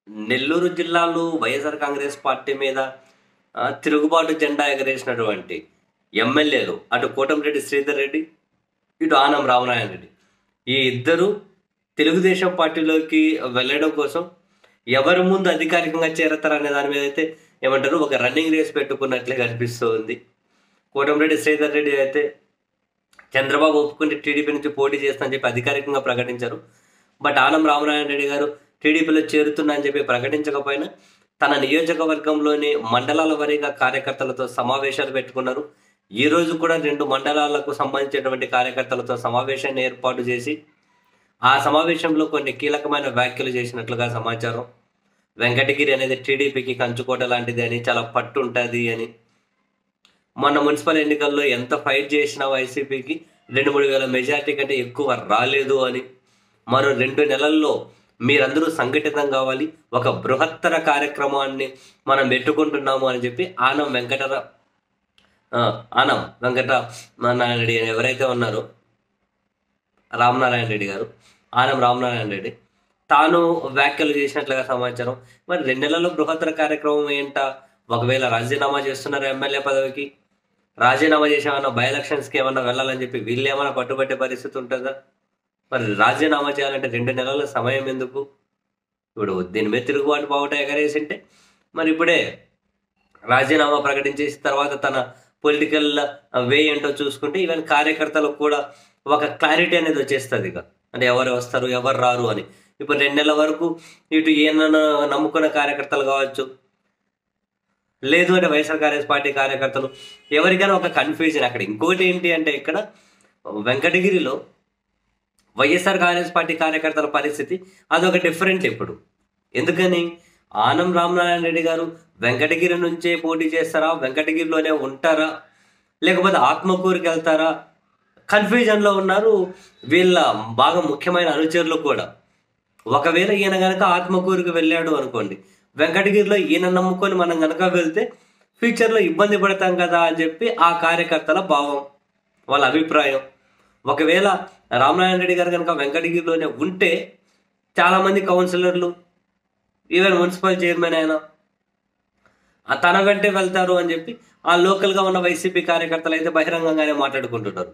నెల్లూరు జిల్లాలో వైఎస్ఆర్ కాంగ్రెస్ పార్టీ మీద ఆ, తిరుగుబాటు జెండా ఎగరేసినటువంటి ఎమ్మెల్యేలు అటు కోటంరెడ్డి శ్రీధర్ రెడ్డి ఇటు ఆనం రామనారాయణ రెడ్డి ఈ ఇద్దరు తెలుగుదేశం పార్టీలోకి వెళ్ళడం కోసం ఎవరి ముందు అధికారికంగా చేరతారు అనే దాని మీద అయితే ఏమంటారు ఒక రన్నింగ్ రేస్ పెట్టుకున్నట్లే కనిపిస్తుంది కోటంరెడ్డి శ్రీధర్ రెడ్డి అయితే చంద్రబాబు ఒప్పుకుంటే టీడీపీ నుంచి పోటీ చేస్తానని చెప్పి అధికారికంగా ప్రకటించారు బట్ ఆనం రామనారాయణ రెడ్డి గారు టీడీపీలో చేరుతున్నా అని చెప్పి ప్రకటించకపోయినా తన నియోజకవర్గంలోని మండలాల వారీగా కార్యకర్తలతో సమావేశాలు పెట్టుకున్నారు ఈ రోజు కూడా రెండు మండలాలకు సంబంధించినటువంటి కార్యకర్తలతో సమావేశాన్ని ఏర్పాటు చేసి ఆ సమావేశంలో కొన్ని కీలకమైన వ్యాఖ్యలు చేసినట్లుగా సమాచారం వెంకటగిరి అనేది టీడీపీకి కంచుకోట లాంటిది అని చాలా పట్టు ఉంటుంది అని మొన్న మున్సిపల్ ఎన్నికల్లో ఎంత ఫైట్ చేసినా వైసీపీకి రెండు మూడు వేల మెజార్టీ కంటే ఎక్కువ రాలేదు అని మరో రెండు నెలల్లో మీరందరూ సంఘటితం కావాలి ఒక బృహత్తర కార్యక్రమాన్ని మనం పెట్టుకుంటున్నాము అని చెప్పి ఆనం వెంకటర ఆ, ఆనం వెంకట నారాయణ రెడ్డి అని ఎవరైతే ఉన్నారో రామనారాయణ రెడ్డి గారు ఆనం రామనారాయణ రెడ్డి తాను వ్యాఖ్యలు చేసినట్లుగా సమాచారం మరి రెండు నెలల్లో బృహత్తర కార్యక్రమం ఏంటా ఒకవేళ రాజీనామా చేస్తున్నారు ఎమ్మెల్యే పదవికి రాజీనామా చేసి ఏమన్నా బై ఎలక్షన్స్కి ఏమన్నా వెళ్ళాలని చెప్పి వీళ్ళు ఏమైనా పట్టుబట్టే పరిస్థితి ఉంటుందా మరి రాజీనామా చేయాలంటే రెండు నెలల సమయం ఎందుకు ఇప్పుడు దీని మీద తిరుగుబాటు బావుట ఎగరేసింటే మరి ఇప్పుడే రాజీనామా ప్రకటించేసి తర్వాత తన పొలిటికల్ వే ఏంటో చూసుకుంటే ఈవెన్ కార్యకర్తలకు కూడా ఒక క్లారిటీ అనేది వచ్చేస్తుంది ఇక అంటే ఎవరు వస్తారు ఎవరు రారు అని ఇప్పుడు రెండు నెలల వరకు ఇటు ఈయన నమ్ముకున్న కార్యకర్తలు కావచ్చు లేదు అంటే వైఎస్ఆర్ కాంగ్రెస్ పార్టీ కార్యకర్తలు ఎవరికైనా ఒక కన్ఫ్యూజన్ అక్కడ ఇంకోటి ఏంటి అంటే ఇక్కడ వెంకటగిరిలో వైఎస్ఆర్ కాంగ్రెస్ పార్టీ కార్యకర్తల పరిస్థితి అదొక డిఫరెంట్ ఇప్పుడు ఎందుకని ఆనం రామనారాయణ రెడ్డి గారు వెంకటగిరి నుంచే పోటీ చేస్తారా వెంకటగిరిలోనే ఉంటారా లేకపోతే ఆత్మకూరుకి వెళ్తారా కన్ఫ్యూజన్లో ఉన్నారు వీళ్ళ బాగా ముఖ్యమైన అనుచరులు కూడా ఒకవేళ ఈయన గనక ఆత్మకూరుకి వెళ్ళాడు అనుకోండి వెంకటగిరిలో ఈయన నమ్ముకొని మనం గనక వెళ్తే ఫ్యూచర్లో ఇబ్బంది పడతాం కదా అని చెప్పి ఆ కార్యకర్తల భావం వాళ్ళ అభిప్రాయం ఒకవేళ రామనారాయణ రెడ్డి గారు కనుక వెంకటగిరిలోనే ఉంటే చాలామంది కౌన్సిలర్లు ఈవెన్ మున్సిపల్ చైర్మన్ అయినా ఆ తన వెంటే వెళ్తారు అని చెప్పి ఆ లోకల్గా ఉన్న వైసీపీ కార్యకర్తలు అయితే బహిరంగంగానే మాట్లాడుకుంటున్నారు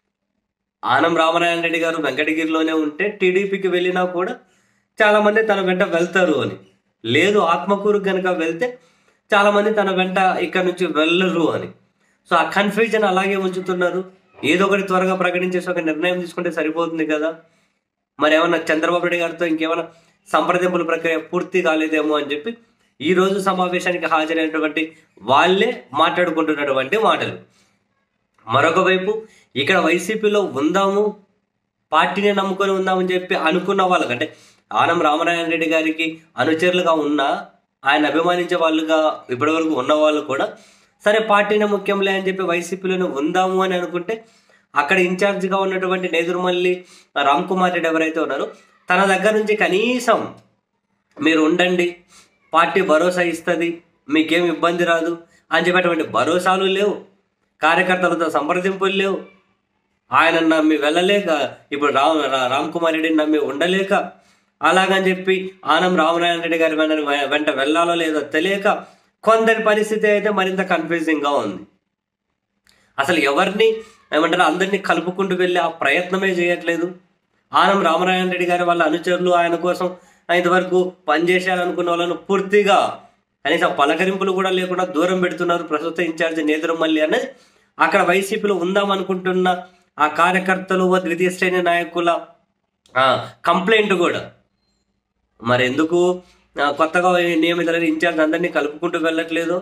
ఆనం రామనారాయణ రెడ్డి గారు వెంకటగిరిలోనే ఉంటే టీడీపీకి వెళ్ళినా కూడా చాలా మంది తన వెంట వెళ్తారు అని లేదు ఆత్మకూరు కనుక వెళ్తే చాలా మంది తన వెంట ఇక్కడ నుంచి వెళ్ళరు అని సో ఆ కన్ఫ్యూజన్ అలాగే ఉంచుతున్నారు ఏదో ఒకటి త్వరగా ప్రకటించేసి ఒక నిర్ణయం తీసుకుంటే సరిపోతుంది కదా మరి ఏమన్నా చంద్రబాబు నాయుడు గారితో ఇంకేమైనా సంప్రదింపుల ప్రక్రియ పూర్తి కాలేదేమో అని చెప్పి ఈ రోజు సమావేశానికి హాజరైనటువంటి వాళ్ళే మాట్లాడుకుంటున్నటువంటి మాటలు మరొక వైపు ఇక్కడ వైసీపీలో ఉందాము పార్టీని నమ్ముకొని ఉందామని చెప్పి అనుకున్న వాళ్ళకి అంటే ఆనం రామనారాయణ రెడ్డి గారికి అనుచరులుగా ఉన్న ఆయన అభిమానించే వాళ్ళుగా ఇప్పటివరకు ఉన్న వాళ్ళు కూడా సరే పార్టీనే ముఖ్యంలే అని చెప్పి వైసీపీలోనే ఉందాము అని అనుకుంటే అక్కడ ఇన్ఛార్జిగా ఉన్నటువంటి నేదురుమల్లి రామ్ కుమార్ రెడ్డి ఎవరైతే ఉన్నారో తన దగ్గర నుంచి కనీసం మీరు ఉండండి పార్టీ భరోసా ఇస్తుంది మీకేం ఇబ్బంది రాదు అని చెప్పేటువంటి భరోసాలు లేవు కార్యకర్తలతో సంప్రదింపులు లేవు ఆయన నమ్మి వెళ్ళలేక ఇప్పుడు రామ్ రా- రామ్ కుమార్ రెడ్డిని నమ్మి ఉండలేక అలాగని చెప్పి ఆనం రామనారాయణ రెడ్డి గారి వెంట వెంట వెళ్ళాలో లేదో తెలియక కొందరి పరిస్థితి అయితే మరింత కన్ఫ్యూజింగ్గా ఉంది అసలు ఎవరిని ఏమంటారు అందరినీ కలుపుకుంటూ వెళ్ళి ఆ ప్రయత్నమే చేయట్లేదు ఆనం రామనారాయణ రెడ్డి గారి వాళ్ళ అనుచరులు ఆయన కోసం ఇంతవరకు పనిచేశారనుకున్న వాళ్ళను పూర్తిగా కనీసం పలకరింపులు కూడా లేకుండా దూరం పెడుతున్నారు ప్రస్తుత ఇన్ఛార్జ్ నేదురమల్లి అనేది అక్కడ వైసీపీలో ఉందామనుకుంటున్న ఆ కార్యకర్తలు ఓ ద్వితీయ శ్రేణి నాయకుల కంప్లైంట్ కూడా మరి ఎందుకు ఆ, కొత్తగా నియమితులైన ఇన్ఛార్జ్ అందరినీ కలుపుకుంటూ వెళ్ళట్లేదు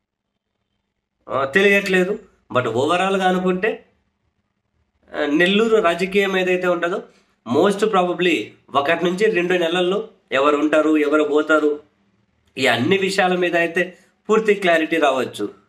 ఆ, తెలియట్లేదు బట్ ఓవరాల్గా అనుకుంటే ఆ, నెల్లూరు రాజకీయం ఏదైతే ఉంటుందో మోస్ట్ ప్రాబబ్లీ ఒకటి నుంచి రెండు నెలల్లో ఎవరు ఉంటారు ఎవరు పోతారు ఈ అన్ని విషయాల మీద అయితే పూర్తి క్లారిటీ రావచ్చు